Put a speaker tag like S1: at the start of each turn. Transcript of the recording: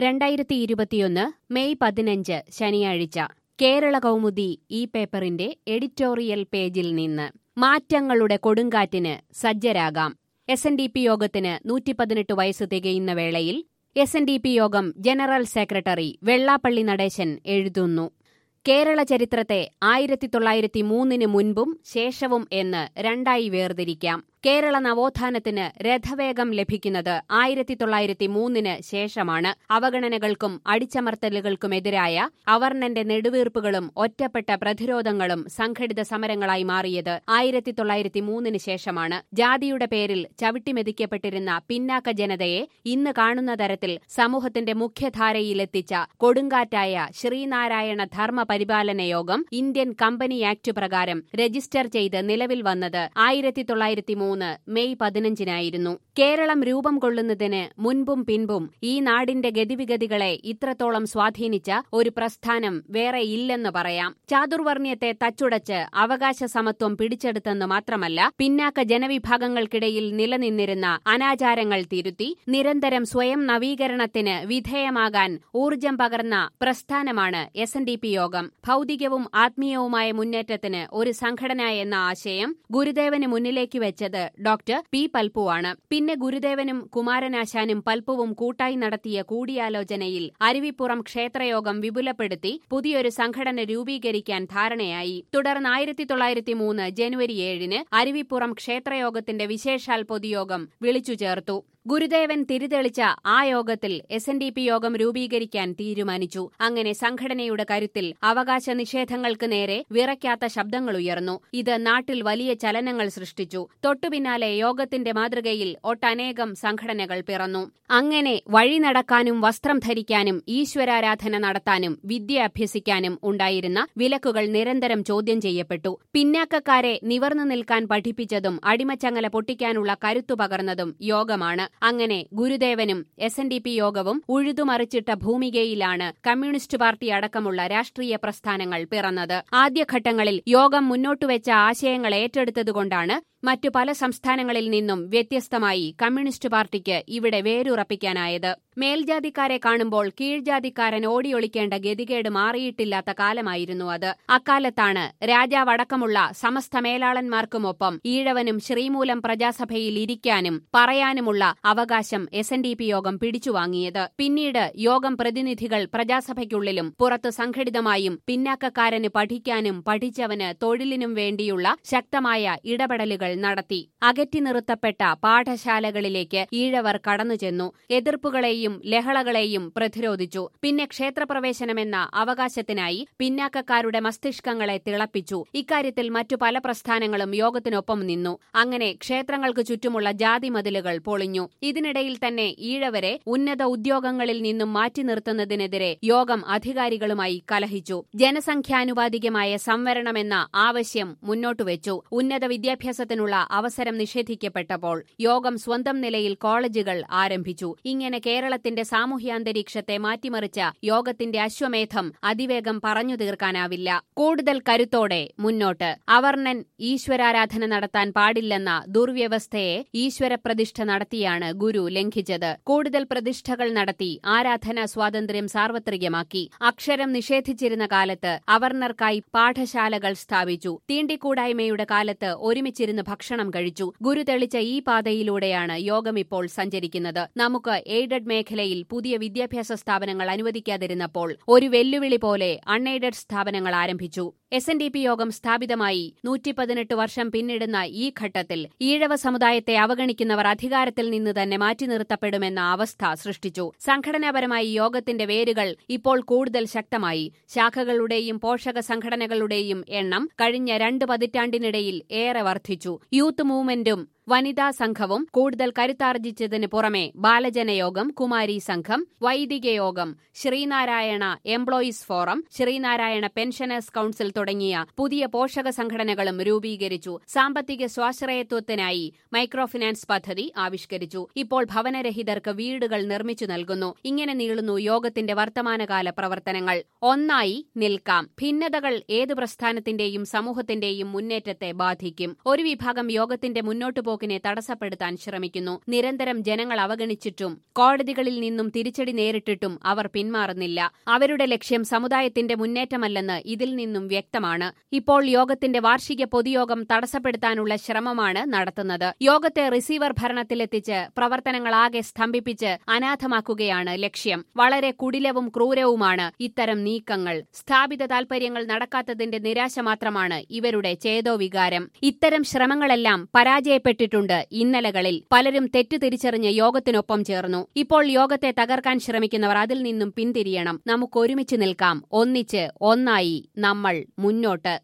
S1: രണ്ടായിരത്തി ഇരുപത്തിയൊന്ന് മെയ് പതിനഞ്ച് ശനിയാഴ്ച കേരള കൗമുദി ഈ പേപ്പറിന്റെ എഡിറ്റോറിയൽ പേജിൽ നിന്ന് മാറ്റങ്ങളുടെ കൊടുങ്കാറ്റിന് സജ്ജരാകാം എസ് എൻ ഡി പി യോഗത്തിന് നൂറ്റി പതിനെട്ട് വയസ്സ് തികയുന്ന വേളയിൽ എസ് എൻ ഡി പി യോഗം ജനറൽ സെക്രട്ടറി വെള്ളാപ്പള്ളി നടേശൻ എഴുതുന്നു കേരള ചരിത്രത്തെ ആയിരത്തി തൊള്ളായിരത്തി മൂന്നിന് മുൻപും ശേഷവും എന്ന് രണ്ടായി വേർതിരിക്കാം കേരള നവോത്ഥാനത്തിന് രഥവേഗം ലഭിക്കുന്നത് ആയിരത്തി തൊള്ളായിരത്തി മൂന്നിന് ശേഷമാണ് അവഗണനകൾക്കും അടിച്ചമർത്തലുകൾക്കുമെതിരായ അവർണന്റെ നെടുവീർപ്പുകളും ഒറ്റപ്പെട്ട പ്രതിരോധങ്ങളും സംഘടിത സമരങ്ങളായി മാറിയത് ആയിരത്തി തൊള്ളായിരത്തി മൂന്നിന് ശേഷമാണ് ജാതിയുടെ പേരിൽ ചവിട്ടിമെതിക്കപ്പെട്ടിരുന്ന പിന്നാക്ക ജനതയെ ഇന്ന് കാണുന്ന തരത്തിൽ സമൂഹത്തിന്റെ മുഖ്യധാരയിലെത്തിച്ച കൊടുങ്കാറ്റായ Sreenarayana Dharma Paripalana Yogam Indian company act പ്രകാരം രജിസ്റ്റർ ചെയ്ത് നിലവിൽ വന്നത് ആയിരത്തി തൊള്ളായിരത്തി മൂന്ന് മെയ് പതിനഞ്ചിനായിരുന്നു കേരളം രൂപം കൊള്ളുന്നതിന് മുൻപും പിൻപും ഈ നാടിന്റെ ഗതിവിഗതികളെ ഇത്രത്തോളം സ്വാധീനിച്ച ഒരു പ്രസ്ഥാനം വേറെ ഇല്ലെന്ന് പറയാം ചാതുർവർണ്ണ്യത്തെ തച്ചുടച്ച് അവകാശ സമത്വം പിടിച്ചെടുത്തെന്ന് മാത്രമല്ല പിന്നാക്ക ജനവിഭാഗങ്ങൾക്കിടയിൽ നിലനിന്നിരുന്ന അനാചാരങ്ങൾ തിരുത്തി നിരന്തരം സ്വയം നവീകരണത്തിന് വിധേയമാകാൻ ഊർജം പകർന്ന പ്രസ്ഥാനമാണ് എസ് എൻ ഡി പി യോഗം ഭൗതികവും ആത്മീയവുമായ മുന്നേറ്റത്തിന് ഒരു സംഘടന എന്ന ആശയം ഗുരുദേവന് മുന്നിലേക്ക് വെച്ചത് ഡോക്ടർ പി പൽപ്പുവാണ് പിന്നെ ഗുരുദേവനും കുമാരനാശാനും പൽപ്പുവും കൂട്ടായി നടത്തിയ കൂടിയാലോചനയിൽ അരുവിപ്പുറം ക്ഷേത്രയോഗം വിപുലപ്പെടുത്തി പുതിയൊരു സംഘടന രൂപീകരിക്കാൻ ധാരണയായി തുടർന്ന് ആയിരത്തി തൊള്ളായിരത്തി മൂന്ന് ജനുവരി ഏഴിന് അരുവിപ്പുറം ക്ഷേത്രയോഗത്തിന്റെ വിശേഷാൽ പൊതുയോഗം വിളിച്ചു ചേർത്തു ഗുരുദേവൻ തിരിതെളിച്ച ആ യോഗത്തിൽ എസ് എൻ ഡി പി യോഗം രൂപീകരിക്കാൻ തീരുമാനിച്ചു അങ്ങനെ സംഘടനയുടെ കരുത്തിൽ അവകാശ നിഷേധങ്ങൾക്ക് നേരെ വിറയ്ക്കാത്ത ശബ്ദങ്ങളുയർന്നു ഇത് നാട്ടിൽ വലിയ ചലനങ്ങൾ സൃഷ്ടിച്ചു തൊട്ടുപിന്നാലെ യോഗത്തിന്റെ മാതൃകയിൽ ഒട്ടനേകം സംഘടനകൾ പിറന്നു അങ്ങനെ വഴി നടക്കാനും വസ്ത്രം ധരിക്കാനും ഈശ്വരാരാധന നടത്താനും വിദ്യ അഭ്യസിക്കാനും ഉണ്ടായിരുന്ന വിലക്കുകൾ നിരന്തരം ചോദ്യം ചെയ്യപ്പെട്ടു പിന്നാക്കക്കാരെ നിവർന്നു നിൽക്കാൻ പഠിപ്പിച്ചതും അടിമച്ചങ്ങല പൊട്ടിക്കാനുള്ള കരുത്തു പകർന്നതും യോഗമാണ് അങ്ങനെ ഗുരുദേവനും എസ് എൻ ഡി പി യോഗവും ഉഴുതുമറിച്ചിട്ട ഭൂമികയിലാണ് കമ്മ്യൂണിസ്റ്റ് പാർട്ടി അടക്കമുള്ള രാഷ്ട്രീയ പ്രസ്ഥാനങ്ങൾ പിറന്നത് ആദ്യഘട്ടങ്ങളിൽ യോഗം മുന്നോട്ടുവെച്ച ആശയങ്ങൾ ഏറ്റെടുത്തതുകൊണ്ടാണ് മറ്റു പല സംസ്ഥാനങ്ങളിൽ നിന്നും വ്യത്യസ്തമായി കമ്മ്യൂണിസ്റ്റ് പാർട്ടിക്ക് ഇവിടെ വേരുറപ്പിക്കാനായത് മേൽജാതിക്കാരെ കാണുമ്പോൾ കീഴ്ജാതിക്കാരൻ ഓടിയൊളിക്കേണ്ട ഗതികേട് മാറിയിട്ടില്ലാത്ത കാലമായിരുന്നു അത് അക്കാലത്താണ് രാജാവടക്കമുള്ള സമസ്ത മേലാളന്മാർക്കുമൊപ്പം ഈഴവനും ശ്രീമൂലം പ്രജാസഭയിൽ ഇരിക്കാനും പറയാനുമുള്ള അവകാശം എസ് എൻ ഡി പി യോഗം പിടിച്ചുവാങ്ങിയത് പിന്നീട് യോഗം പ്രതിനിധികൾ പ്രജാസഭയ്ക്കുള്ളിലും പുറത്ത് സംഘടിതമായും പിന്നാക്കക്കാരന് പഠിക്കാനും പഠിച്ചവന് തൊഴിലിനും വേണ്ടിയുള്ള ശക്തമായ ഇടപെടലുകൾ നടത്തി അകറ്റി നിർത്തപ്പെട്ട പാഠശാലകളിലേക്ക് ഈഴവർ കടന്നുചെന്നു എതിർപ്പുകളെയും ലഹളകളെയും പ്രതിരോധിച്ചു പിന്നെ ക്ഷേത്രപ്രവേശനമെന്ന അവകാശത്തിനായി പിന്നാക്കക്കാരുടെ മസ്തിഷ്കങ്ങളെ തിളപ്പിച്ചു ഇക്കാര്യത്തിൽ മറ്റു പല പ്രസ്ഥാനങ്ങളും യോഗത്തിനൊപ്പം നിന്നു അങ്ങനെ ക്ഷേത്രങ്ങൾക്ക് ചുറ്റുമുള്ള ജാതിമതിലുകൾ പൊളിഞ്ഞു ഇതിനിടയിൽ തന്നെ ഈഴവരെ ഉന്നത ഉദ്യോഗങ്ങളിൽ നിന്നും മാറ്റി നിർത്തുന്നതിനെതിരെ യോഗം അധികാരികളുമായി കലഹിച്ചു ജനസംഖ്യാനുപാതികമായ സംവരണമെന്ന ആവശ്യം മുന്നോട്ടുവച്ചു ഉന്നത വിദ്യാഭ്യാസത്തിനുള്ള അവസരം നിഷേധിക്കപ്പെട്ടപ്പോൾ യോഗം സ്വന്തം നിലയിൽ കോളേജുകൾ ആരംഭിച്ചു ഇങ്ങനെ കേരളത്തിന്റെ സാമൂഹ്യാന്തരീക്ഷത്തെ മാറ്റിമറിച്ച യോഗത്തിന്റെ അശ്വമേധം അതിവേഗം പറഞ്ഞു തീർക്കാനാവില്ല കൂടുതൽ കരുത്തോടെ മുന്നോട്ട് അവർണൻ ഈശ്വരാരാധന നടത്താൻ പാടില്ലെന്ന ദുർവ്യവസ്ഥയെ ഈശ്വരപ്രതിഷ്ഠ നടത്തിയാണ് ഗുരു ലംഘിച്ചത് കൂടുതൽ പ്രതിഷ്ഠകൾ നടത്തി ആരാധനാ സ്വാതന്ത്ര്യം സാർവത്രികമാക്കി അക്ഷരം നിഷേധിച്ചിരുന്ന കാലത്ത് അവർണർക്കായി പാഠശാലകൾ സ്ഥാപിച്ചു തീണ്ടിക്കൂടായ്മയുടെ കാലത്ത് ഒരുമിച്ചിരുന്ന് ഭക്ഷണം കഴിച്ചു ഗുരു തെളിച്ച ഈ പാതയിലൂടെയാണ് യോഗം ഇപ്പോൾ സഞ്ചരിക്കുന്നത് നമുക്ക് എയ്ഡഡ് മേഖലയിൽ പുതിയ വിദ്യാഭ്യാസ സ്ഥാപനങ്ങൾ അനുവദിക്കാതിരുന്നപ്പോൾ ഒരു വെല്ലുവിളി പോലെ അൺഎയ്ഡഡ് സ്ഥാപനങ്ങൾ ആരംഭിച്ചു എസ് എൻ ഡി പി യോഗം സ്ഥാപിതമായി നൂറ്റി പതിനെട്ട് വർഷം പിന്നിടുന്ന ഈ ഘട്ടത്തിൽ ഈഴവ സമുദായത്തെ അവഗണിക്കുന്നവർ അധികാരത്തിൽ നിന്ന് തന്നെ മാറ്റി നിർത്തപ്പെടുമെന്ന അവസ്ഥ സൃഷ്ടിച്ചു സംഘടനാപരമായി യോഗത്തിന്റെ വേരുകൾ ഇപ്പോൾ കൂടുതൽ ശക്തമായി ശാഖകളുടെയും പോഷക സംഘടനകളുടെയും എണ്ണം കഴിഞ്ഞ രണ്ട് പതിറ്റാണ്ടിനിടയിൽ ഏറെ വർദ്ധിച്ചു യൂത്ത് മൂവ്മെന്റും വനിതാ സംഘവും കൂടുതൽ കരുത്താർജിച്ചതിന് പുറമെ ബാലജനയോഗം കുമാരി സംഘം വൈദിക യോഗം Sree Narayana employees forum Sree Narayana pensioners council തുടങ്ങിയ പുതിയ പോഷക സംഘടനകളും രൂപീകരിച്ചു സാമ്പത്തിക സ്വാശ്രയത്വത്തിനായി മൈക്രോ ഫിനാൻസ് പദ്ധതി ആവിഷ്കരിച്ചു ഇപ്പോൾ ഭവനരഹിതർക്ക് വീടുകൾ നിർമ്മിച്ചു നൽകുന്നു ഇങ്ങനെ നീളുന്നു യോഗത്തിന്റെ വർത്തമാനകാല പ്രവർത്തനങ്ങൾ ഒന്നായി നിൽക്കാം ഭിന്നതകൾ ഏതു പ്രസ്ഥാനത്തിന്റെയും സമൂഹത്തിന്റെയും മുന്നേറ്റത്തെ ബാധിക്കും ഒരു വിഭാഗം യോഗത്തിന്റെ മുന്നോട്ടു കുടിപ്പോക്കിനെ തടസ്സപ്പെടുത്താൻ ശ്രമിക്കുന്നു നിരന്തരം ജനങ്ങൾ അവഗണിച്ചിട്ടും കോടതികളിൽ നിന്നും തിരിച്ചടി നേരിട്ടിട്ടും അവർ പിന്മാറുന്നില്ല അവരുടെ ലക്ഷ്യം സമുദായത്തിന്റെ മുന്നേറ്റമല്ലെന്ന് ഇതിൽ നിന്നും വ്യക്തമാണ് ഇപ്പോൾ യോഗത്തിന്റെ വാർഷിക പൊതുയോഗം തടസ്സപ്പെടുത്താനുള്ള ശ്രമമാണ് നടത്തുന്നത് യോഗത്തെ റിസീവർ ഭരണത്തിലെത്തിച്ച് പ്രവർത്തനങ്ങളാകെ സ്തംഭിപ്പിച്ച് അനാഥമാക്കുകയാണ് ലക്ഷ്യം വളരെ കുടിലവും ക്രൂരവുമാണ് ഇത്തരം നീക്കങ്ങൾ സ്ഥാപിത താൽപര്യങ്ങൾ നടക്കാത്തതിന്റെ നിരാശ മാത്രമാണ് ഇവരുടെ ചേതോവികാരം ഇത്തരം ശ്രമങ്ങളെല്ലാം പരാജയപ്പെട്ടിട്ടുണ്ട് ഇന്നലകളിൽ പലരും തെറ്റ് തിരിച്ചറിഞ്ഞ് യോഗത്തിനൊപ്പം ചേർന്നു ഇപ്പോൾ യോഗത്തെ തകർക്കാൻ ശ്രമിക്കുന്നവർ അതിൽ നിന്നും പിന്തിരിയണം നമുക്കൊരുമിച്ച് നിൽക്കാം ഒന്നിച്ച് ഒന്നായി നമ്മൾ മുന്നോട്ട്